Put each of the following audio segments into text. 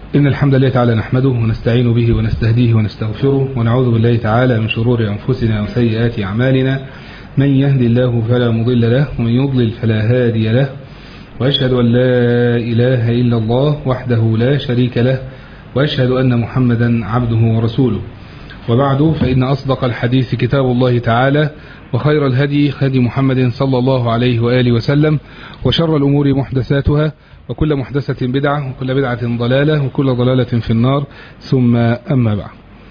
إن الحمد لله تعالى نحمده ونستعين به ونستهديه ونستغفره ونعوذ بالله تعالى من شرور أنفسنا وسيئات أعمالنا من يهدي الله فلا مضل له ومن يضلل فلا هادي له وأشهد أن لا إله إلا الله وحده لا شريك له وأشهد أن محمدا عبده ورسوله وبعد فإن أصدق الحديث كتاب الله تعالى وخير الهدي هدي محمد صلى الله عليه وآله وسلم وشر الأمور محدثاتها وكل محدثة بدعة وكل بدعة ضلالة وكل ضلالة في النار ثم أما بعد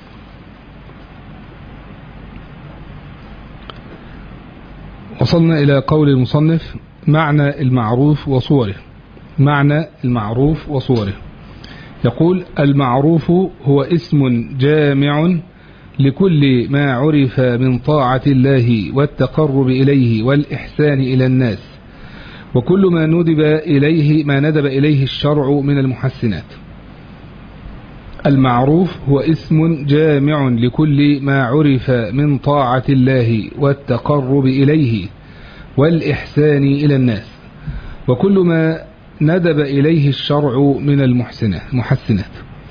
وصلنا إلى قول المصنف معنى المعروف وصوره معنى المعروف وصوره يقول المعروف هو اسم جامع لكل ما عرف من طاعة الله والتقرب إليه والإحسان إلى الناس وكل ما ندب إليه ما ندب إليه الشرع من المحسنات المعروف هو اسم جامع لكل ما عرف من طاعة الله والتقرب إليه والإحسان إلى الناس وكل ما ندب إليه الشرع من المحسنات محسنات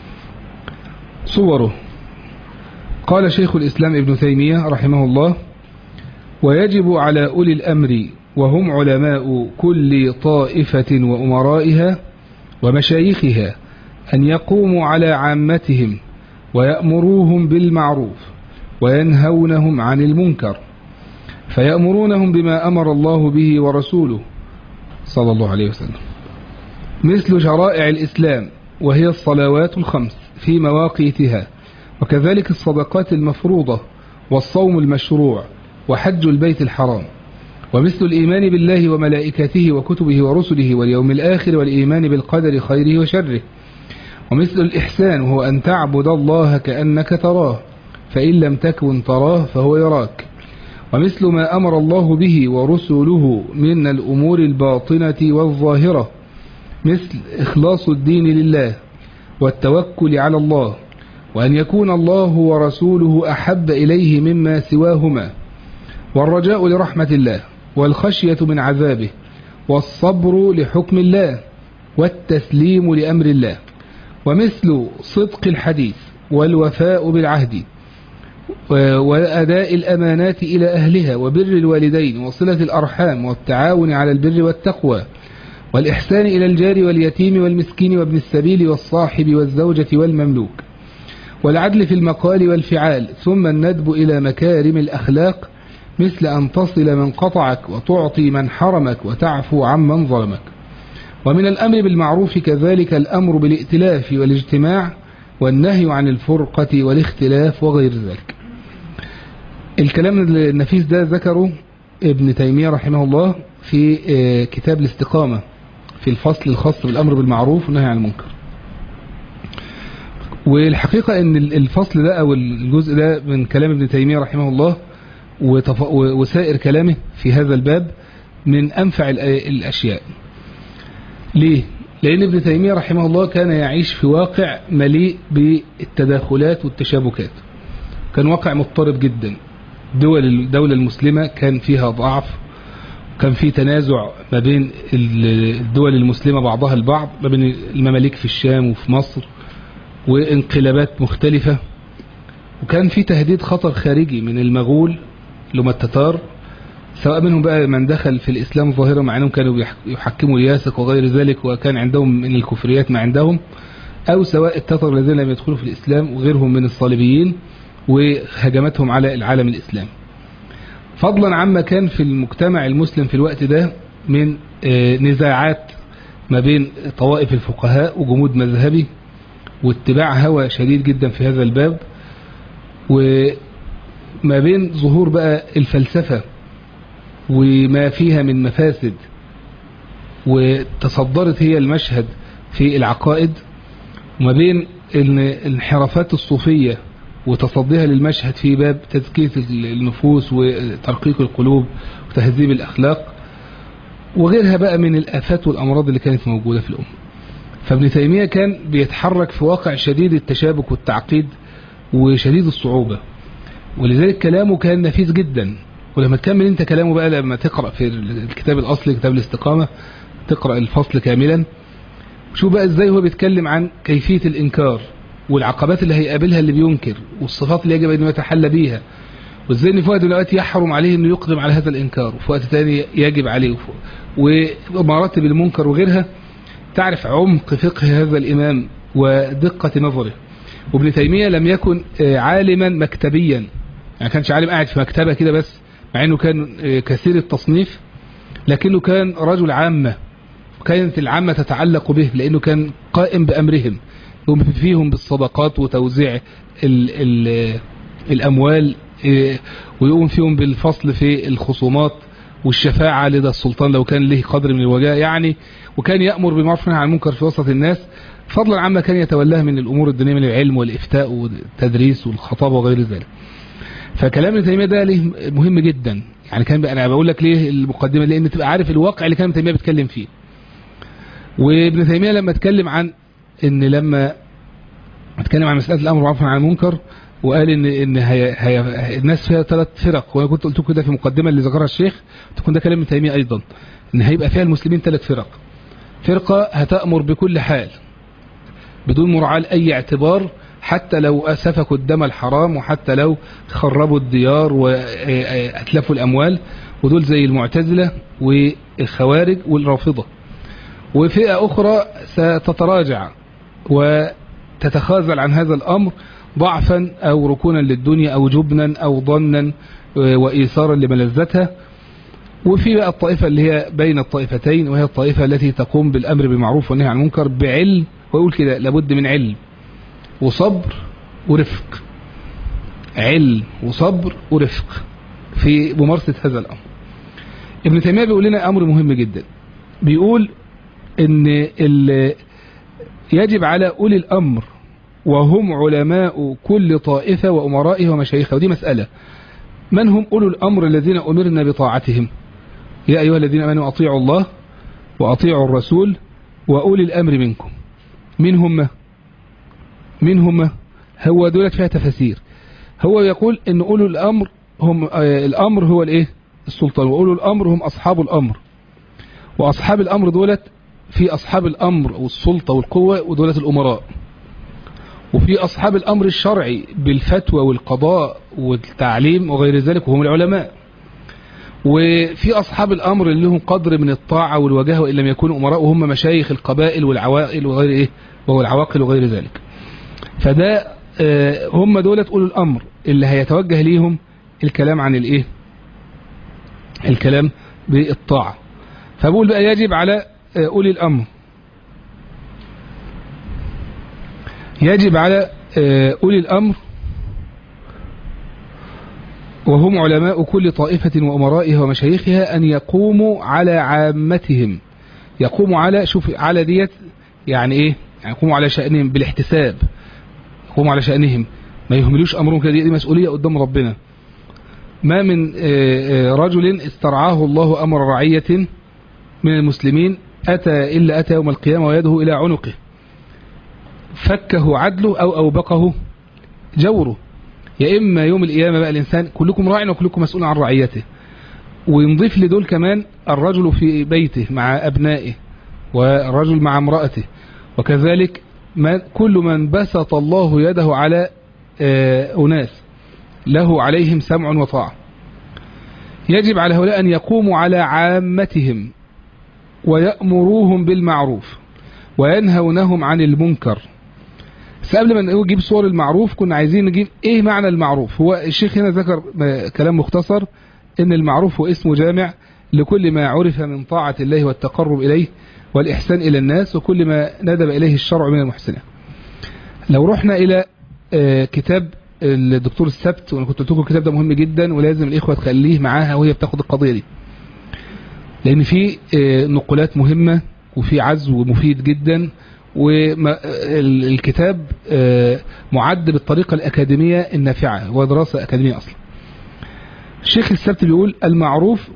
صوره قال شيخ الإسلام ابن تيمية رحمه الله ويجب على أولي الأمر وهم علماء كل طائفة وأمرائها ومشايخها أن يقوموا على عامتهم ويأمروهم بالمعروف وينهونهم عن المنكر فيأمرونهم بما أمر الله به ورسوله صلى الله عليه وسلم مثل شرائع الإسلام وهي الصلوات الخمس في مواقيتها وكذلك الصدقات المفروضة والصوم المشروع وحج البيت الحرام ومثل الإيمان بالله وملائكته وكتبه ورسله واليوم الآخر والإيمان بالقدر خيره وشره ومثل الإحسان وهو أن تعبد الله كأنك تراه فإن لم تكن تراه فهو يراك ومثل ما أمر الله به ورسله من الأمور الباطنة والظاهرة مثل إخلاص الدين لله والتوكل على الله وأن يكون الله ورسوله أحب إليه مما سواهما والرجاء لرحمة الله والخشية من عذابه والصبر لحكم الله والتسليم لأمر الله ومثل صدق الحديث والوفاء بالعهد وأداء الأمانات إلى أهلها وبر الوالدين وصلة الأرحام والتعاون على البر والتقوى والإحسان إلى الجار واليتيم والمسكين وابن السبيل والصاحب والزوجة والمملوك والعدل في المقال والفعال ثم الندب إلى مكارم الأخلاق مثل أن تصل من قطعك وتعطي من حرمك وتعفو عمن ظلمك ومن الأمر بالمعروف كذلك الأمر بالائتلاف والاجتماع والنهي عن الفرقة والاختلاف وغير ذلك الكلام النفيس ده ذكره ابن تيمية رحمه الله في كتاب الاستقامة في الفصل الخاص بالأمر بالمعروف والنهي عن المنكر والحقيقة ان الفصل ده او الجزء ده من كلام ابن تيمية رحمه الله وسائر كلامه في هذا الباب من أنفع الأشياء ليه؟ لأن ابن تيمية رحمه الله كان يعيش في واقع مليء بالتداخلات والتشابكات كان واقع مضطرب جدا دول الدولة المسلمة كان فيها ضعف كان في تنازع ما بين الدول المسلمة بعضها البعض ما بين المماليك في الشام وفي مصر وانقلابات مختلفة وكان في تهديد خطر خارجي من المغول اللي هم التتار سواء منهم بقى من دخل في الإسلام ظاهرا مع أنهم كانوا يحكموا الياسق وغير ذلك وكان عندهم من الكفريات ما عندهم أو سواء التتر الذين لم يدخلوا في الإسلام وغيرهم من الصليبيين وهجمتهم على العالم الإسلامي فضلا عما كان في المجتمع المسلم في الوقت ده من نزاعات ما بين طوائف الفقهاء وجمود مذهبي واتباع هوى شديد جدا في هذا الباب وما بين ظهور بقى الفلسفة وما فيها من مفاسد وتصدرت هي المشهد في العقائد وما بين الانحرافات الصوفية وتصديها للمشهد في باب تزكية النفوس وترقيق القلوب وتهذيب الأخلاق وغيرها بقى من الآفات والأمراض اللي كانت موجودة في الأمة فابن تيمية كان بيتحرك في واقع شديد التشابك والتعقيد وشديد الصعوبة ولذلك كلامه كان نفيس جدا ولما تكمل انت كلامه بقى لما تقرأ في الكتاب الأصلي كتاب الاستقامة تقرأ الفصل كاملا شوف بقى ازاي هو بيتكلم عن كيفية الانكار والعقبات اللي هيقابلها اللي بينكر والصفات اللي يجب انه يتحلى بيها وازاي ان في وقت من الاوقات يحرم عليه انه يقدم على هذا الانكار وفي وقت ثاني يجب عليه ومراتب المنكر وغيرها تعرف عمق فقه هذا الامام ودقة نظره وابن تيمية لم يكن عالما مكتبيا يعني كانش عالم قاعد في مكتبة كده بس مع انه كان كثير التصنيف لكنه كان رجل عامة وكانت العامة تتعلق به لانه كان قائم بامرهم يقوم فيهم بالصدقات وتوزيع ال ال الاموال ويقوم فيهم بالفصل في الخصومات والشفاعة لدى السلطان لو كان له قدر من الوجاء يعني وكان يأمر بالمعروف والنهي عن المنكر في وسط الناس فضلا عما كان يتولاها من الأمور الدينية من العلم والإفتاء والتدريس والخطابة وغير ذلك فكلام ابن تيمية ده ليه مهم جدا يعني كان انا بقول لك ليه المقدمة لأن تبقى عارف الواقع اللي كان ابن تيمية بيتكلم فيه وابن تيمية لما اتكلم عن ان لما اتكلم عن مسألة الأمر والعفو عن المنكر وقال ان ان هي هي الناس فيها ثلاث فرق وانا كنت قلت لكم كده في مقدمه اللي ذكرها الشيخ تكون ده كلام ابن تيميه ايضا ان هيبقى فيها المسلمين ثلاث فرق فرقه هتامر بكل حال بدون مراعاه لاي اعتبار حتى لو سفكوا الدم الحرام وحتى لو خربوا الديار واتلفوا الاموال ودول زي المعتزله والخوارج والرافضه وفئه اخرى ستتراجع وتتخاذل عن هذا الامر ضعفا أو ركونا للدنيا أو جبنا أو ظنا وإيثارا لملذتها وفي بقى الطائفة اللي هي بين الطائفتين وهي الطائفة التي تقوم بالأمر بالمعروف والنهي عن المنكر بعلم ويقول كده لابد من علم وصبر ورفق علم وصبر ورفق في ممارسة هذا الأمر ابن تيمية بيقول لنا أمر مهم جدا بيقول ان يجب على أولي الأمر وهم علماء كل طائفة وأمرائها ومشايخها ودي مسألة من هم أولو الأمر الذين أمرنا بطاعتهم يا أيها الذين أمنوا أطيعوا الله وأطيعوا الرسول وأولي الأمر منكم من هم من هم هو دولت فيها تفاسير هو يقول أن أولو الأمر هم الأمر هو الإيه السلطان وأولو الأمر هم أصحاب الأمر وأصحاب الأمر دولت في أصحاب الأمر والسلطة والقوة ودولت الأمراء وفي أصحاب الأمر الشرعي بالفتوى والقضاء والتعليم وغير ذلك وهم العلماء وفي أصحاب الأمر اللي لهم قدر من الطاعة والوجاهة وإن لم يكونوا أمراء وهم مشايخ القبائل والعوائل وغير إيه وهو العواقل وغير ذلك فده هم دولة أولو الأمر اللي هيتوجه ليهم الكلام عن الإيه الكلام بالطاعة فبقول بقى يجب على أولي الأمر يجب على أولي الأمر وهم علماء كل طائفة وأمرائها ومشايخها أن يقوموا على عامتهم يقوموا على شوف على ديت يعني إيه يعني يقوموا على شأنهم بالاحتساب يقوموا على شأنهم ما يهملوش أمرهم كده دي مسؤولية قدام ربنا ما من رجل استرعاه الله أمر رعية من المسلمين أتى إلا أتى يوم القيامة ويده إلى عنقه فكه عدله أو أوبقه جوره يا إما يوم القيامة بقى الإنسان كلكم راع وكلكم مسؤول عن رعيته ونضيف لدول كمان الرجل في بيته مع أبنائه والرجل مع امرأته وكذلك من كل من بسط الله يده على أناس له عليهم سمع وطاعة يجب على هؤلاء أن يقوموا على عامتهم ويأمروهم بالمعروف وينهونهم عن المنكر بس قبل ما نجيب صور المعروف كنا عايزين نجيب ايه معنى المعروف هو الشيخ هنا ذكر كلام مختصر ان المعروف هو اسم جامع لكل ما عرف من طاعة الله والتقرب إليه والإحسان إلى الناس وكل ما ندب إليه الشرع من المحسنات لو رحنا إلى كتاب الدكتور السبت وانا كنت قلت لكم الكتاب ده مهم جدا ولازم الإخوة تخليه معاها وهي بتاخد القضية دي لأن في نقولات مهمة وفي عزو مفيد جدا والكتاب معد بالطريقة الأكاديمية النافعة هو دراسة أكاديمية أصلا الشيخ السبت بيقول المعروف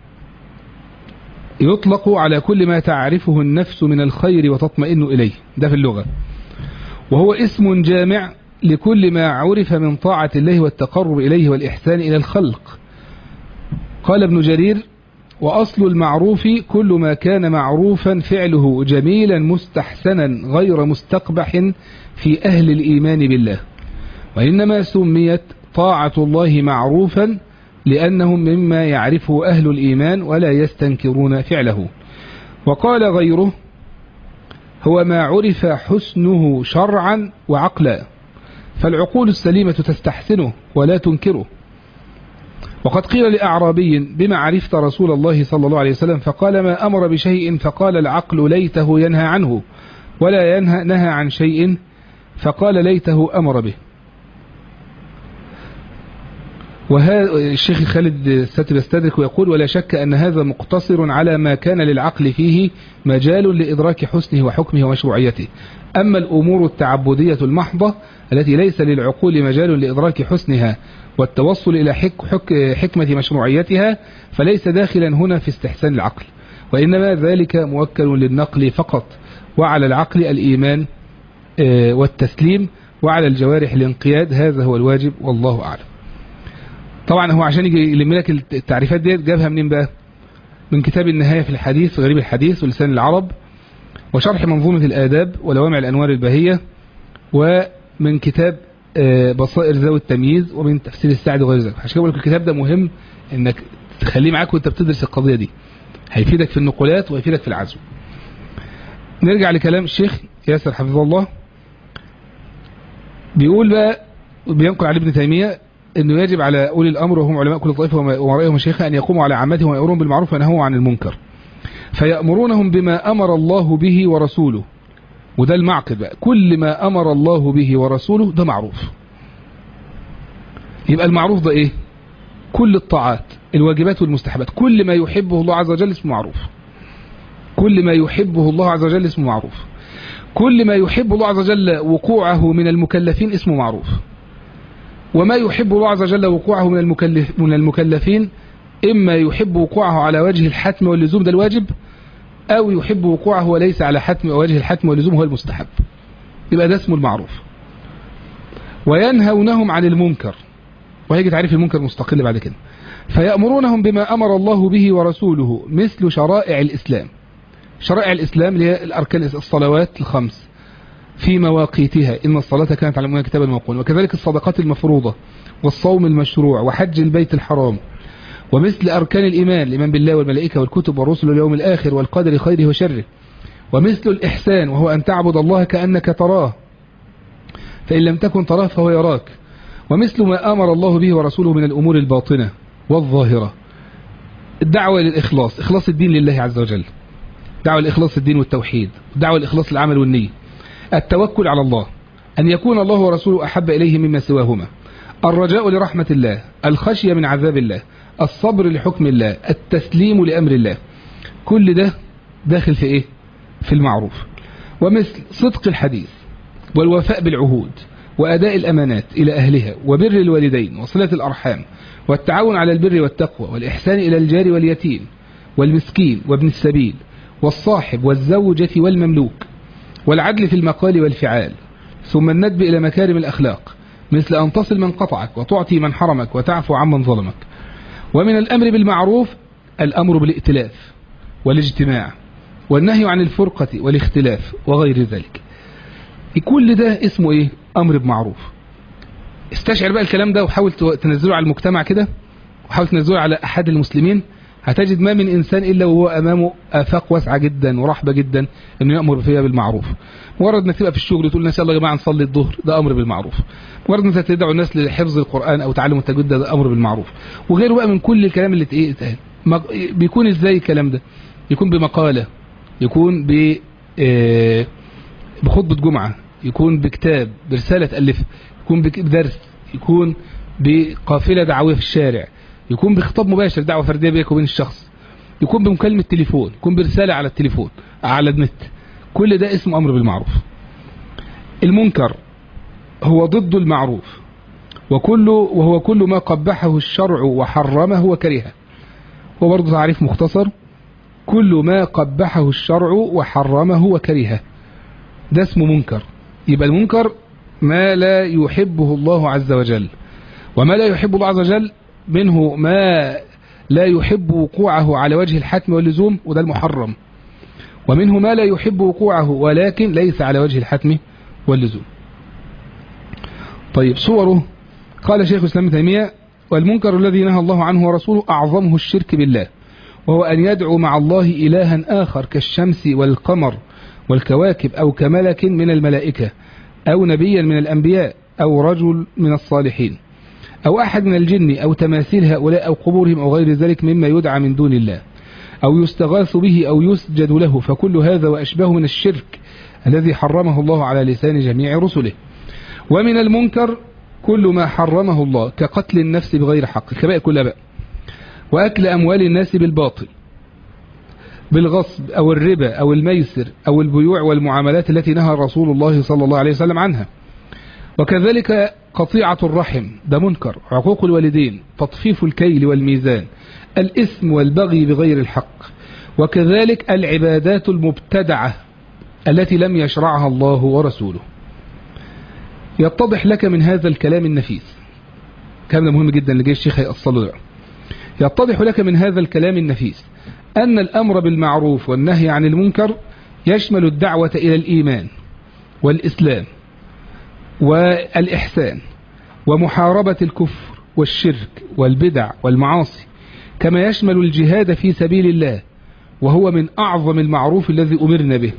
يطلق على كل ما تعرفه النفس من الخير وتطمئن إليه ده في اللغة وهو اسم جامع لكل ما عرف من طاعة الله والتقرب إليه والإحسان إلى الخلق قال ابن جرير وأصل المعروف كل ما كان معروفا فعله جميلا مستحسنا غير مستقبح في أهل الإيمان بالله وإنما سميت طاعة الله معروفا لأنهم مما يعرفه أهل الإيمان ولا يستنكرون فعله وقال غيره هو ما عرف حسنه شرعا وعقلا فالعقول السليمة تستحسنه ولا تنكره وقد قيل لأعرابي بما عرفت رسول الله صلى الله عليه وسلم فقال ما أمر بشيء فقال العقل ليته ينهى عنه ولا ينهى نهى عن شيء فقال ليته أمر به وهذا الشيخ خالد الساتب يستدرك ويقول ولا شك أن هذا مقتصر على ما كان للعقل فيه مجال لإدراك حسنه وحكمه ومشروعيته أما الأمور التعبدية المحضة التي ليس للعقول مجال لإدراك حسنها والتوصل إلى حك حك حكمة مشروعيتها فليس داخلا هنا في استحسان العقل وإنما ذلك موكل للنقل فقط وعلى العقل الإيمان والتسليم وعلى الجوارح الانقياد هذا هو الواجب والله أعلم طبعا هو عشان يجي يلم لك التعريفات ديت جابها منين بقى من كتاب النهاية في الحديث في غريب الحديث ولسان العرب وشرح منظومة الآداب ولوامع الأنوار البهية ومن كتاب بصائر ذوي التمييز ومن تفسير السعد وغير ذلك عشان بقول لك الكتاب ده مهم انك تخليه معاك وانت بتدرس القضية دي هيفيدك في النقولات ويفيدك في العزو نرجع لكلام الشيخ ياسر حفظه الله بيقول بقى بينقل على ابن تيمية انه يجب على اولي الامر وهم علماء كل طائفه ومرائهم مشايخها ان يقوموا على عامتهم ويامرون بالمعروف وينهوا عن المنكر فيامرونهم بما امر الله به ورسوله وده المعقد بقى كل ما امر الله به ورسوله ده معروف يبقى المعروف ده ايه كل الطاعات الواجبات والمستحبات كل ما يحبه الله عز وجل اسمه معروف كل ما يحبه الله عز وجل اسمه معروف كل ما يحب الله عز وجل وقوعه من المكلفين اسمه معروف وما يحب الله عز وجل وقوعه من المكلف من المكلفين إما يحب وقوعه على وجه الحتم واللزوم ده الواجب أو يحب وقوعه وليس على حتم وجه الحتم واللزوم هو المستحب يبقى ده اسمه المعروف وينهونهم عن المنكر وهيجي تعريف المنكر مستقل بعد كده فيأمرونهم بما أمر الله به ورسوله مثل شرائع الإسلام شرائع الإسلام اللي هي الأركان الصلوات الخمس في مواقيتها إن الصلاة كانت على المؤمنين كتابا موقوتا وكذلك الصدقات المفروضة والصوم المشروع وحج البيت الحرام ومثل أركان الإيمان الإيمان بالله والملائكة والكتب والرسل واليوم الآخر والقدر خيره وشره ومثل الإحسان وهو أن تعبد الله كأنك تراه فإن لم تكن تراه فهو يراك ومثل ما أمر الله به ورسوله من الأمور الباطنة والظاهرة الدعوة للإخلاص إخلاص الدين لله عز وجل دعوة لإخلاص الدين والتوحيد دعوة لإخلاص العمل والنية التوكل على الله أن يكون الله ورسوله أحب إليه مما سواهما الرجاء لرحمة الله الخشية من عذاب الله الصبر لحكم الله التسليم لأمر الله كل ده داخل في إيه في المعروف ومثل صدق الحديث والوفاء بالعهود وأداء الأمانات إلى أهلها وبر الوالدين وصلة الأرحام والتعاون على البر والتقوى والإحسان إلى الجار واليتيم والمسكين وابن السبيل والصاحب والزوجة والمملوك والعدل في المقال والفعال ثم الندب إلى مكارم الأخلاق مثل أن تصل من قطعك وتعطي من حرمك وتعفو عمن ظلمك ومن الأمر بالمعروف الأمر بالائتلاف والاجتماع والنهي عن الفرقة والاختلاف وغير ذلك كل ده اسمه ايه أمر بمعروف استشعر بقى الكلام ده وحاول تنزله على المجتمع كده وحاول تنزله على أحد المسلمين هتجد ما من إنسان إلا وهو أمامه آفاق واسعة جدا ورحبة جدا إنه يأمر فيها بالمعروف مجرد إنك تبقى في الشغل تقول الناس يلا يا جماعة نصلي الظهر ده أمر بالمعروف مجرد إنك تدعو الناس لحفظ القرآن أو تعلم التجويد ده, ده أمر بالمعروف وغيره بقى من كل الكلام اللي إيه اتقال بيكون إزاي الكلام ده يكون بمقالة يكون ب بخطبة جمعة يكون بكتاب برسالة تألفها يكون بدرس يكون بقافلة دعوية في الشارع يكون بخطاب مباشر دعوة فردية بينك وبين الشخص يكون بمكالمة تليفون يكون برسالة على التليفون على النت كل ده اسمه أمر بالمعروف المنكر هو ضد المعروف وكل وهو كل ما قبحه الشرع وحرمه وكرهه هو برضه تعريف مختصر كل ما قبحه الشرع وحرمه وكرهه ده اسمه منكر يبقى المنكر ما لا يحبه الله عز وجل وما لا يحب الله عز وجل منه ما لا يحب وقوعه على وجه الحتم واللزوم وده المحرم ومنه ما لا يحب وقوعه ولكن ليس على وجه الحتم واللزوم طيب صوره قال شيخ الإسلام ابن تيمية والمنكر الذي نهى الله عنه ورسوله أعظمه الشرك بالله وهو أن يدعو مع الله إلها آخر كالشمس والقمر والكواكب أو كملك من الملائكة أو نبيا من الأنبياء أو رجل من الصالحين أو أحد من الجن أو تماثيل هؤلاء أو قبورهم أو غير ذلك مما يدعى من دون الله أو يستغاث به أو يسجد له فكل هذا وأشباه من الشرك الذي حرمه الله على لسان جميع رسله ومن المنكر كل ما حرمه الله كقتل النفس بغير حق الكبائر كلها بقى وأكل أموال الناس بالباطل بالغصب أو الربا أو الميسر أو البيوع والمعاملات التي نهى رسول الله صلى الله عليه وسلم عنها وكذلك قطيعة الرحم ده منكر عقوق الوالدين تطفيف الكيل والميزان الإثم والبغي بغير الحق وكذلك العبادات المبتدعة التي لم يشرعها الله ورسوله يتضح لك من هذا الكلام النفيس كلام ده مهم جدا اللي جاي الشيخ هيأصله ده يتضح لك من هذا الكلام النفيس أن الأمر بالمعروف والنهي عن المنكر يشمل الدعوة إلى الإيمان والإسلام والإحسان ومحاربة الكفر والشرك والبدع والمعاصي كما يشمل الجهاد في سبيل الله وهو من أعظم المعروف الذي أمرنا به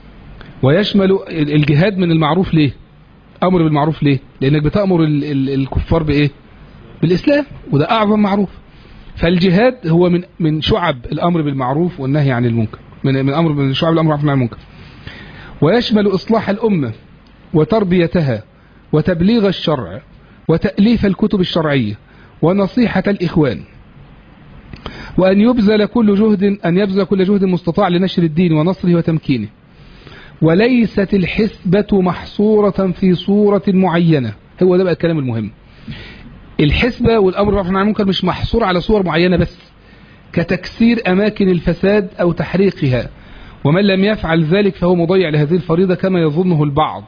ويشمل الجهاد من المعروف ليه أمر بالمعروف ليه لأنك بتأمر ال ال الكفار بإيه بالإسلام وده أعظم معروف فالجهاد هو من من شعب الأمر بالمعروف والنهي عن المنكر من من أمر من شعب الأمر بالمعروف عن المنكر ويشمل إصلاح الأمة وتربيتها وتبليغ الشرع وتأليف الكتب الشرعية ونصيحة الإخوان وأن يبذل كل جهد أن يبذل كل جهد مستطاع لنشر الدين ونصره وتمكينه وليست الحسبة محصورة في صورة معينة هو ده بقى الكلام المهم الحسبة والأمر بالمعروف عن المنكر مش محصور على صور معينة بس كتكسير أماكن الفساد أو تحريقها ومن لم يفعل ذلك فهو مضيع لهذه الفريضة كما يظنه البعض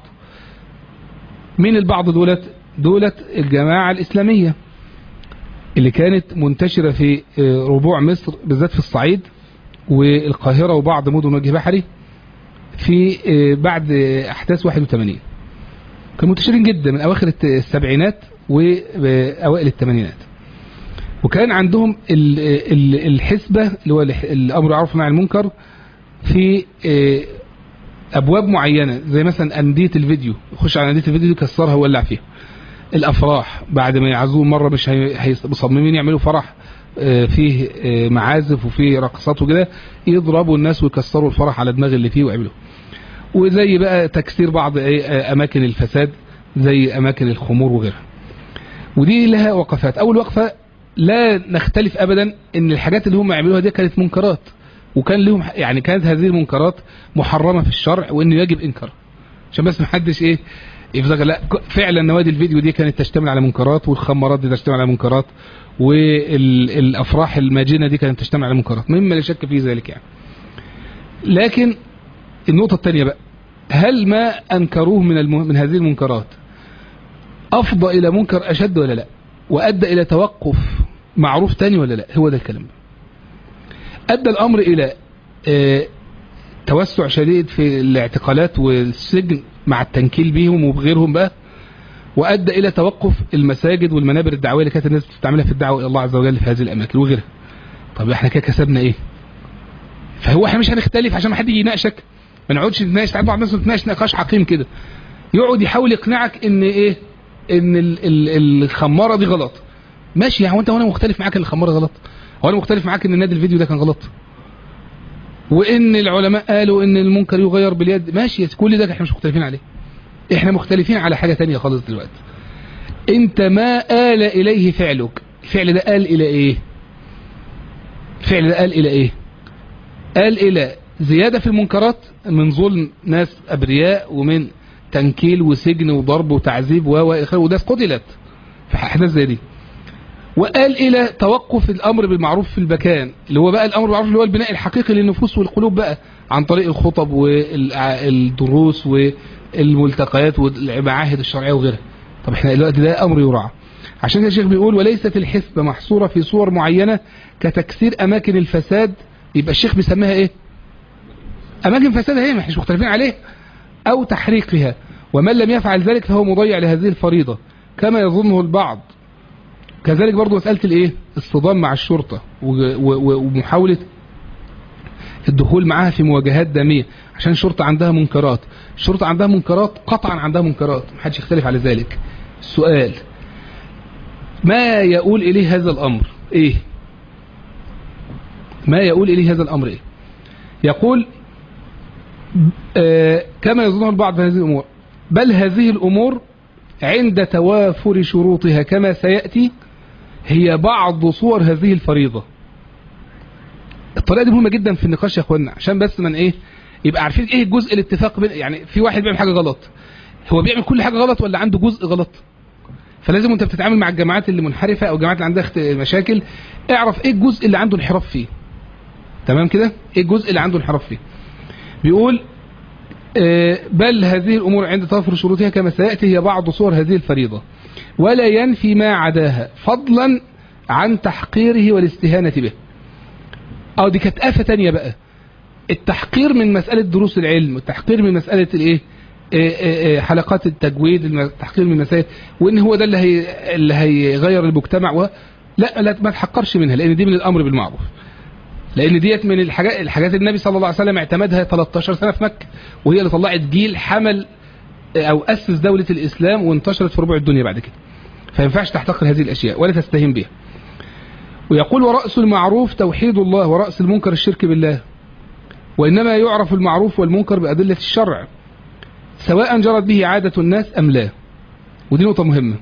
من البعض دولت دولت الجماعة الإسلامية اللي كانت منتشرة في ربوع مصر بالذات في الصعيد والقاهرة وبعض مدن وجه بحري في بعد أحداث 81 كانوا منتشرين جدا من أواخر السبعينات وأوائل الثمانينات وكان عندهم الحسبة اللي هو الأمر بالمعروف والنهي عن المنكر في أبواب معينة زي مثلا أندية الفيديو يخش على أندية الفيديو يكسرها ويولع فيها الأفراح بعد ما يعزوه مرة مش مصممين يعملوا فرح فيه معازف وفيه رقصات وكده يضربوا الناس ويكسروا الفرح على دماغ اللي فيه ويعملوا وزي بقى تكسير بعض أماكن الفساد زي أماكن الخمور وغيرها ودي لها وقفات أول وقفة لا نختلف أبدا ان الحاجات اللي هم يعملوها دي كانت منكرات وكان لهم يعني كانت هذه المنكرات محرمة في الشرع وانه يجب انكارها عشان بس محدش ايه يفزق لا فعلا نوادي الفيديو دي كانت تشتمل على منكرات والخمارات دي تشتمل على منكرات والافراح الماجنه دي كانت تشتمل على منكرات مما لا شك في ذلك يعني لكن النقطه الثانيه بقى هل ما انكروه من الم... من هذه المنكرات افضى الى منكر اشد ولا لا وادى الى توقف معروف تاني ولا لا هو ده الكلام ادى الامر الى اه توسع شديد في الاعتقالات والسجن مع التنكيل بيهم وبغيرهم بقى وادى الى توقف المساجد والمنابر الدعويه اللي كانت الناس بتستعملها في الدعوه الى الله عز وجل في هذه الاماكن وغيرها طب احنا كده كسبنا ايه فهو احنا مش هنختلف عشان ما حد يجي يناقشك ما نقعدش نتناقش تعالى بعض الناس نتناقش نقاش حقيم كده يقعد يحاول يقنعك ان ايه ان ال ال الخماره دي غلط ماشي يعني انت وانا مختلف معاك ان الخماره غلط هو انا مختلف معاك ان نادي الفيديو ده كان غلط وان العلماء قالوا ان المنكر يغير باليد ماشي كل ده احنا مش مختلفين عليه احنا مختلفين على حاجة تانية خالص دلوقتي انت ما آل اليه فعلك الفعل ده قال الى ايه الفعل ده قال الى ايه قال الى زيادة في المنكرات من ظلم ناس ابرياء ومن تنكيل وسجن وضرب وتعذيب و وده قتلت في احداث زي دي وقال الى توقف الامر بالمعروف في المكان اللي هو بقى الامر بالمعروف اللي هو البناء الحقيقي للنفوس والقلوب بقى عن طريق الخطب والدروس والملتقيات والمعاهد الشرعيه وغيرها طب احنا دلوقتي ده امر يراعى عشان كده الشيخ بيقول وليست الحسبة محصورة في صور معينة كتكسير أماكن الفساد يبقى الشيخ بيسميها إيه أماكن فسادها إيه ما احنا مش مختلفين عليه أو تحريقها ومن لم يفعل ذلك فهو مضيع لهذه الفريضة كما يظنه البعض كذلك برضو مسألة الإيه الصدام مع الشرطة و- و- ومحاولة الدخول معاها في مواجهات دامية عشان الشرطة عندها منكرات الشرطة عندها منكرات قطعا عندها منكرات محدش يختلف على ذلك السؤال ما يقول إليه هذا الأمر إيه ما يقول إليه هذا الأمر إيه يقول آه كما يظنه البعض في هذه الأمور بل هذه الأمور عند توافر شروطها كما سيأتي هي بعض صور هذه الفريضة الطريقة دي مهمة جدا في النقاش يا اخوانا عشان بس من ايه يبقى عارفين ايه الجزء الاتفاق بين يعني في واحد بيعمل حاجة غلط هو بيعمل كل حاجة غلط ولا عنده جزء غلط فلازم وانت بتتعامل مع الجماعات اللي منحرفة او الجماعات اللي عندها اخت- مشاكل اعرف ايه الجزء اللي عنده انحراف فيه تمام كده ايه الجزء اللي عنده انحراف فيه بيقول آه، بل هذه الأمور عند توفر شروطها كما سيأتي هي بعض صور هذه الفريضة ولا ينفي ما عداها فضلا عن تحقيره والاستهانة به أو دي كانت آفة تانية بقى التحقير من مسألة دروس العلم التحقير من مسألة الايه آه، آه، آه، حلقات التجويد الم- التحقير من مسائل وان هو ده اللي هي اللي هيغير المجتمع و... لا لا ما تحقرش منها لان دي من الامر بالمعروف لان ديت من الحاجات الحاجات اللي النبي صلى الله عليه وسلم اعتمدها 13 سنه في مكه وهي اللي طلعت جيل حمل او اسس دوله الاسلام وانتشرت في ربع الدنيا بعد كده فما ينفعش تحتقر هذه الاشياء ولا تستهين بها ويقول ورأس المعروف توحيد الله ورأس المنكر الشرك بالله وإنما يعرف المعروف والمنكر بأدلة الشرع سواء جرت به عادة الناس أم لا ودي نقطة مهمة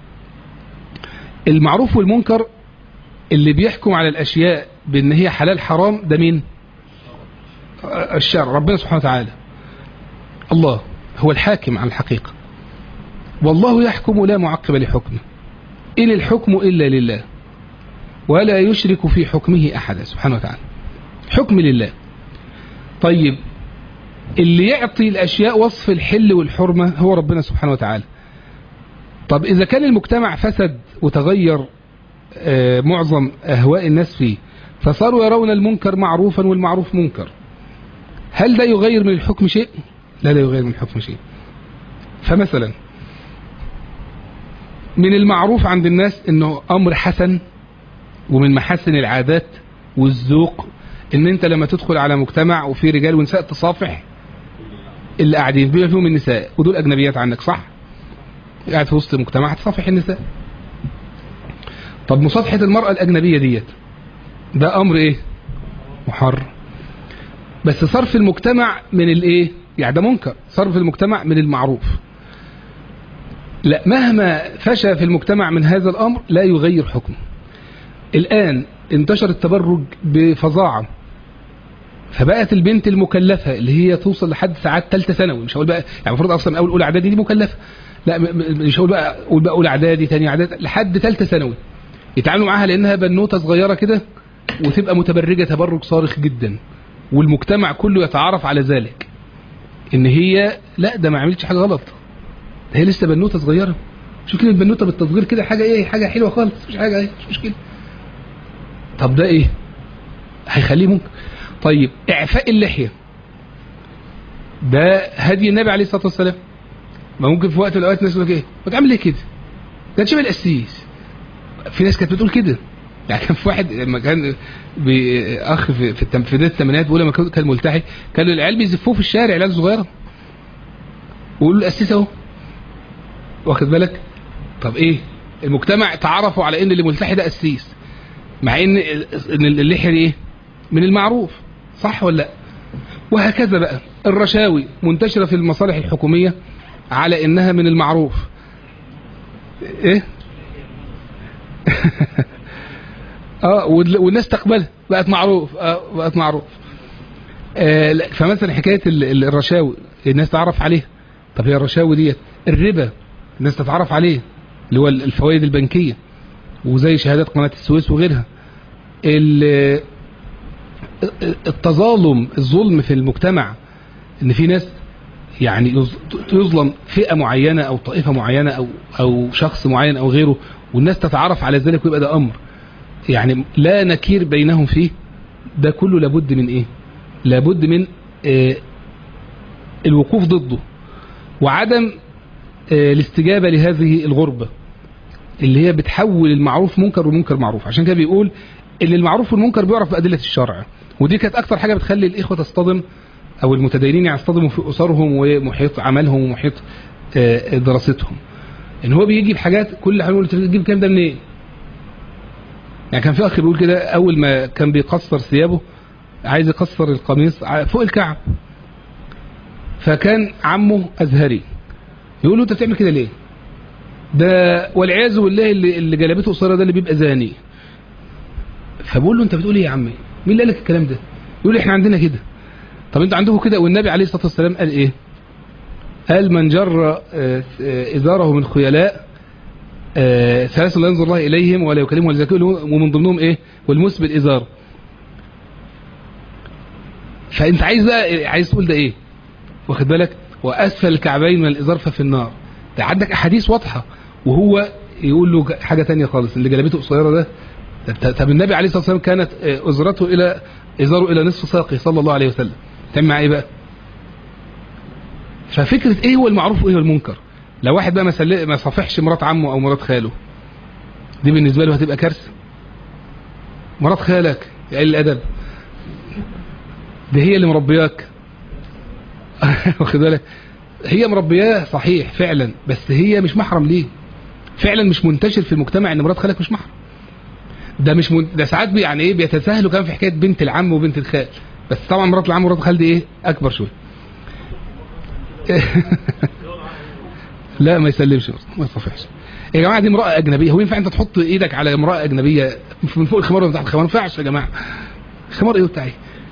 المعروف والمنكر اللي بيحكم على الأشياء بأن هي حلال حرام ده مين الشرع ربنا سبحانه وتعالى الله هو الحاكم على الحقيقة والله يحكم لا معقب لحكمه إن الحكم إلا لله ولا يشرك في حكمه أحدا سبحانه وتعالى حكم لله طيب اللي يعطي الأشياء وصف الحل والحرمة هو ربنا سبحانه وتعالى طب إذا كان المجتمع فسد وتغير آه، معظم أهواء الناس فيه فصاروا يرون المنكر معروفا والمعروف منكر هل ده يغير من الحكم شيء؟ لا لا يغير من الحكم شيء فمثلا من المعروف عند الناس انه امر حسن ومن محاسن العادات والذوق ان انت لما تدخل على مجتمع وفي رجال ونساء تصافح اللي قاعدين بما فيهم النساء ودول اجنبيات عنك صح قاعد في وسط مجتمع تصافح النساء طب مصافحة المرأة الأجنبية ديت ده أمر إيه محرم بس صرف المجتمع من الإيه يعني ده منكر صرف المجتمع من المعروف لا مهما فشى في المجتمع من هذا الأمر لا يغير حكمه الآن انتشر التبرج بفظاعة فبقت البنت المكلفة اللي هي توصل لحد ساعات ثالثه ثانوي مش هقول بقى يعني المفروض اصلا من اول اولى اعدادي دي مكلفة لا م- م- مش هقول بقى اقول بقى اولى اعدادي ثاني اعدادي لحد ثالثه ثانوي يتعاملوا معاها لانها بنوته صغيره كده وتبقى متبرجه تبرج صارخ جدا والمجتمع كله يتعارف على ذلك ان هي لا ده ما عملتش حاجه غلط ده هي لسه بنوته صغيره شوف كلمه بنوته بالتصغير كده حاجه ايه حاجه حلوه خالص مش حاجه ايه مش مشكله طب ده ايه هيخليه ممكن طيب اعفاء اللحيه ده هدي النبي عليه الصلاه والسلام ما ممكن في وقت من الاوقات الناس يقول لك ايه ما تعمل ليه كده ده شبه القسيس في ناس كانت بتقول كده يعني كان في واحد لما كان بي- اخ في في التم- في بدايه الثمانينات بيقول لما كان كان ملتحي كانوا العيال بيزفوه في الشارع العيال الصغيره ويقولوا له القسيس اهو واخد بالك طب ايه المجتمع تعرفوا على ان اللي ملتحي ده قسيس مع ان ان اللحيه دي ايه من المعروف صح ولا لا وهكذا بقى الرشاوي منتشره في المصالح الحكوميه على انها من المعروف ايه اه وال- والناس تقبلها بقت معروف اه بقت معروف آه لا، فمثلا حكايه ال- ال- الرشاوي الناس تعرف عليها طب هي الرشاوي ديت الربا الناس تتعرف عليه اللي هو ال- الفوائد البنكيه وزي شهادات قناه السويس وغيرها ال- التظالم الظلم في المجتمع ان في ناس يعني يظ- يظلم فئة معينة أو طائفة معينة أو أو شخص معين أو غيره والناس تتعرف على ذلك ويبقى ده أمر يعني لا نكير بينهم فيه ده كله لابد من إيه لابد من آه، الوقوف ضده وعدم آه، الاستجابة لهذه الغربة اللي هي بتحول المعروف منكر والمنكر معروف عشان كده بيقول ان المعروف والمنكر بيعرف بأدلة الشرع ودي كانت أكتر حاجة بتخلي الإخوة تصطدم أو المتدينين يصطدموا في أسرهم ومحيط عملهم ومحيط آه، دراستهم ان هو بيجي بحاجات كل حاجه يقول تجيب الكلام ده منين يعني كان في اخ بيقول كده اول ما كان بيقصر ثيابه عايز يقصر القميص ع- فوق الكعب فكان عمه ازهري يقول له انت بتعمل كده ليه ده والعياذ بالله اللي, اللي جلبته قصيره ده اللي بيبقى زاني فبقول له انت بتقول ايه يا عمي مين اللي قال لك الكلام ده يقول لي احنا عندنا كده طب انتوا عندكم كده والنبي عليه الصلاه والسلام قال ايه قال من جر آه، آه، ازاره من خيلاء آه، ثلاثة لا ينظر الله إليهم ولا يكلمهم ولا يزكيهم ومن ضمنهم إيه والمسبل إزار فأنت عايز بقى عايز تقول ده إيه واخد بالك وأسفل الكعبين من الإزار ففي النار ده عندك أحاديث واضحة وهو يقول له حاجة تانية خالص اللي جلبته قصيرة ده طب- طب النبي عليه الصلاة والسلام كانت آه، أزرته إلى إزاره إلى نصف ساقه صلى الله عليه وسلم تعمل معاه إيه بقى ففكرة إيه هو المعروف وإيه هو المنكر لو واحد بقى ما سل- ما صافحش مرات عمه او مرات خاله دي بالنسبه له هتبقى كارثه مرات خالك يا قليل الادب دي هي اللي مربياك واخد بالك هي مربياه صحيح فعلا بس هي مش محرم ليه فعلا مش منتشر في المجتمع ان مرات خالك مش محرم ده مش من... ده ساعات بي- يعني ايه بيتساهلوا كمان في حكايه بنت العم وبنت الخال بس طبعا مرات العم ومرات الخال دي ايه اكبر شويه لا ما يسلمش برضه، ما يصفحش يا جماعه دي امراه اجنبيه هو ينفع انت تحط ايدك على امراه اجنبيه من فوق الخمار ومن تحت الخمار ما ينفعش يا جماعه الخمار ايه بتاعي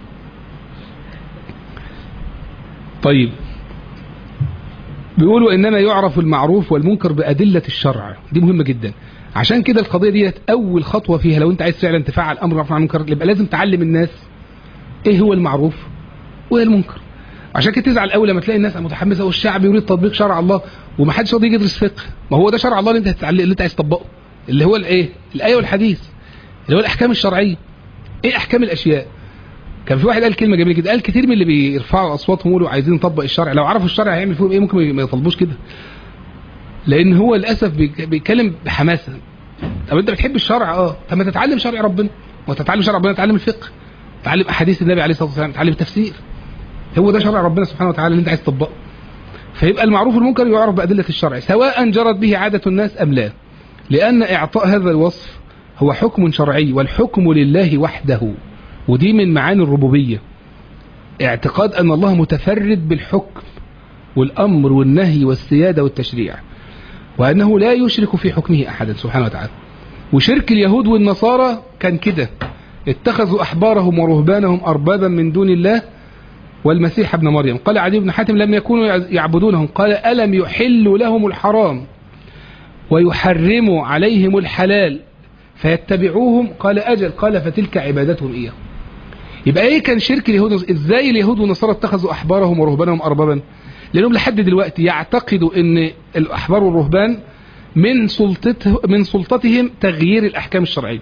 طيب بيقولوا انما يعرف المعروف والمنكر بادله الشرع دي مهمه جدا عشان كده القضيه ديت اول خطوه فيها لو انت عايز فعلا تفعل امر معروف عن المنكر يبقى لازم تعلم الناس ايه هو المعروف وايه المنكر عشان كده تزعل قوي لما تلاقي الناس متحمسه والشعب يريد تطبيق شرع الله ومحدش راضي يدرس فقه ما هو ده شرع الله اللي انت هتتعلم اللي انت عايز تطبقه اللي هو الايه الايه والحديث اللي هو الاحكام الشرعيه ايه احكام الاشياء كان في واحد قال كلمه جميله جدا قال كتير من اللي بيرفعوا اصواتهم يقولوا عايزين نطبق الشرع لو عرفوا الشرع هيعمل فيهم ايه ممكن ما يطلبوش كده لان هو للاسف بيك- بيتكلم بحماسه طب انت بتحب الشرع اه طب ما تتعلم شرع ربنا وتتعلم شرع ربنا تتعلم الفقه تتعلم احاديث النبي عليه الصلاه والسلام تتعلم التفسير هو ده شرع ربنا سبحانه وتعالى اللي انت عايز تطبقه فيبقى المعروف والمنكر يعرف بأدلة الشرع سواء جرت به عادة الناس أم لا لأن إعطاء هذا الوصف هو حكم شرعي والحكم لله وحده ودي من معاني الربوبية اعتقاد أن الله متفرد بالحكم والأمر والنهي والسيادة والتشريع وأنه لا يشرك في حكمه أحدا سبحانه وتعالى وشرك اليهود والنصارى كان كده اتخذوا أحبارهم ورهبانهم أربابا من دون الله والمسيح ابن مريم قال عدي بن حاتم لم يكونوا يعبدونهم قال ألم يحلوا لهم الحرام ويحرموا عليهم الحلال فيتبعوهم قال أجل قال فتلك عبادتهم إياه يبقى ايه كان شرك اليهود ازاي اليهود والنصارى اتخذوا احبارهم ورهبانهم اربابا لانهم لحد دلوقتي يعتقدوا ان الاحبار والرهبان من سلطته من سلطتهم تغيير الاحكام الشرعيه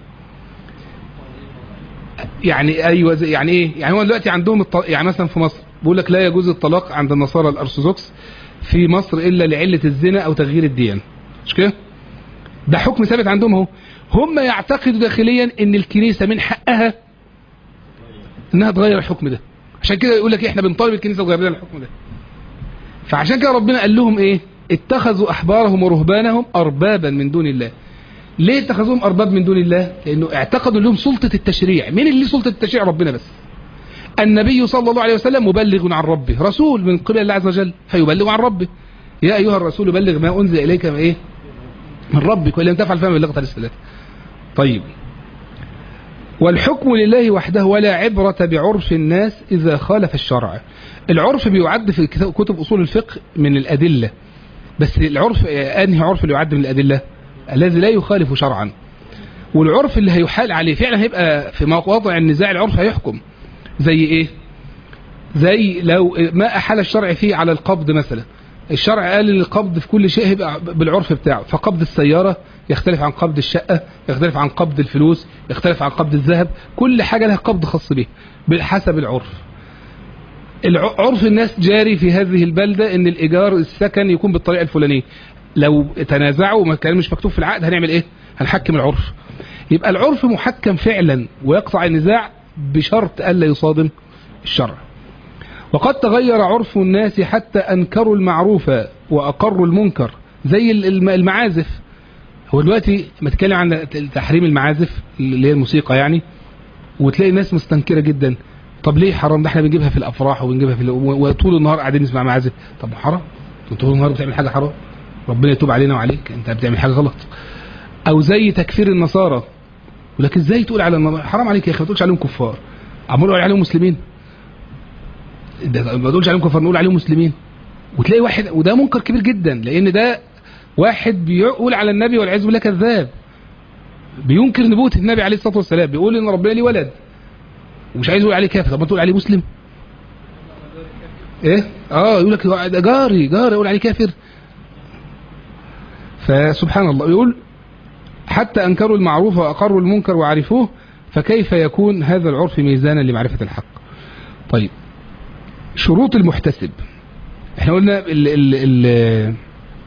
يعني ايوه زي- يعني ايه يعني هو دلوقتي عندهم الط... يعني مثلا في مصر بيقول لك لا يجوز الطلاق عند النصارى الارثوذكس في مصر الا لعله الزنا او تغيير الديانه مش كده ده حكم ثابت عندهم اهو هم يعتقدوا داخليا ان الكنيسه من حقها انها تغير الحكم ده عشان كده يقول لك إيه، احنا بنطالب الكنيسه تغير لنا الحكم ده فعشان كده ربنا قال لهم ايه اتخذوا احبارهم ورهبانهم اربابا من دون الله ليه اتخذوهم ارباب من دون الله لانه اعتقدوا لهم سلطه التشريع مين اللي ليه سلطه التشريع ربنا بس النبي صلى الله عليه وسلم مبلغ عن ربه رسول من قبل الله عز وجل فيبلغ عن ربه يا ايها الرسول بلغ ما انزل اليك من ايه من ربك وان لم تفعل فما بلغت رسالته طيب والحكم لله وحده ولا عبرة بعرف الناس إذا خالف الشرع العرف بيعد في كتاب- كتب أصول الفقه من الأدلة بس العرف آه، أنهي عرف اللي يعد من الأدلة الذي لا يخالف شرعا والعرف اللي هيحال عليه فعلا هيبقى في مواضع النزاع العرف هيحكم زي ايه زي لو ما أحال الشرع فيه على القبض مثلا الشرع قال ان القبض في كل شيء يبقى بالعرف بتاعه فقبض السيارة يختلف عن قبض الشقة يختلف عن قبض الفلوس يختلف عن قبض الذهب كل حاجة لها قبض خاص به بحسب العرف الع- عرف الناس جاري في هذه البلدة ان الايجار السكن يكون بالطريقة الفلانية لو تنازعوا وما كان مش مكتوب في العقد هنعمل ايه هنحكم العرف يبقى العرف محكم فعلا ويقطع النزاع بشرط الا يصادم الشرع وقد تغير عرف الناس حتى انكروا المعروف واقروا المنكر زي الم- المعازف هو دلوقتي ما تتكلم عن تحريم المعازف اللي هي الموسيقى يعني وتلاقي الناس مستنكره جدا طب ليه حرام ده احنا بنجيبها في الافراح وبنجيبها في ال- وطول النهار قاعدين نسمع معازف طب ما حرام انت طول النهار بتعمل حاجه حرام ربنا يتوب علينا وعليك انت بتعمل حاجه غلط او زي تكفير النصارى ولكن ازاي تقول على النصارى حرام عليك يا اخي ما تقولش عليهم كفار عمال نقول عليهم مسلمين ده ما تقولش عليهم كفار نقول عليهم مسلمين وتلاقي واحد وده منكر كبير جدا لان ده واحد بيقول على النبي والعياذ بالله كذاب بينكر نبوة النبي عليه الصلاة والسلام بيقول ان ربنا ليه ولد ومش عايز يقول عليه كافر طب ما تقول عليه مسلم ايه اه يقول لك ده جاري جاري يقول عليه كافر فسبحان الله يقول حتى انكروا المعروف واقروا المنكر وعرفوه فكيف يكون هذا العرف ميزانا لمعرفة الحق طيب شروط المحتسب احنا قلنا ال ال ال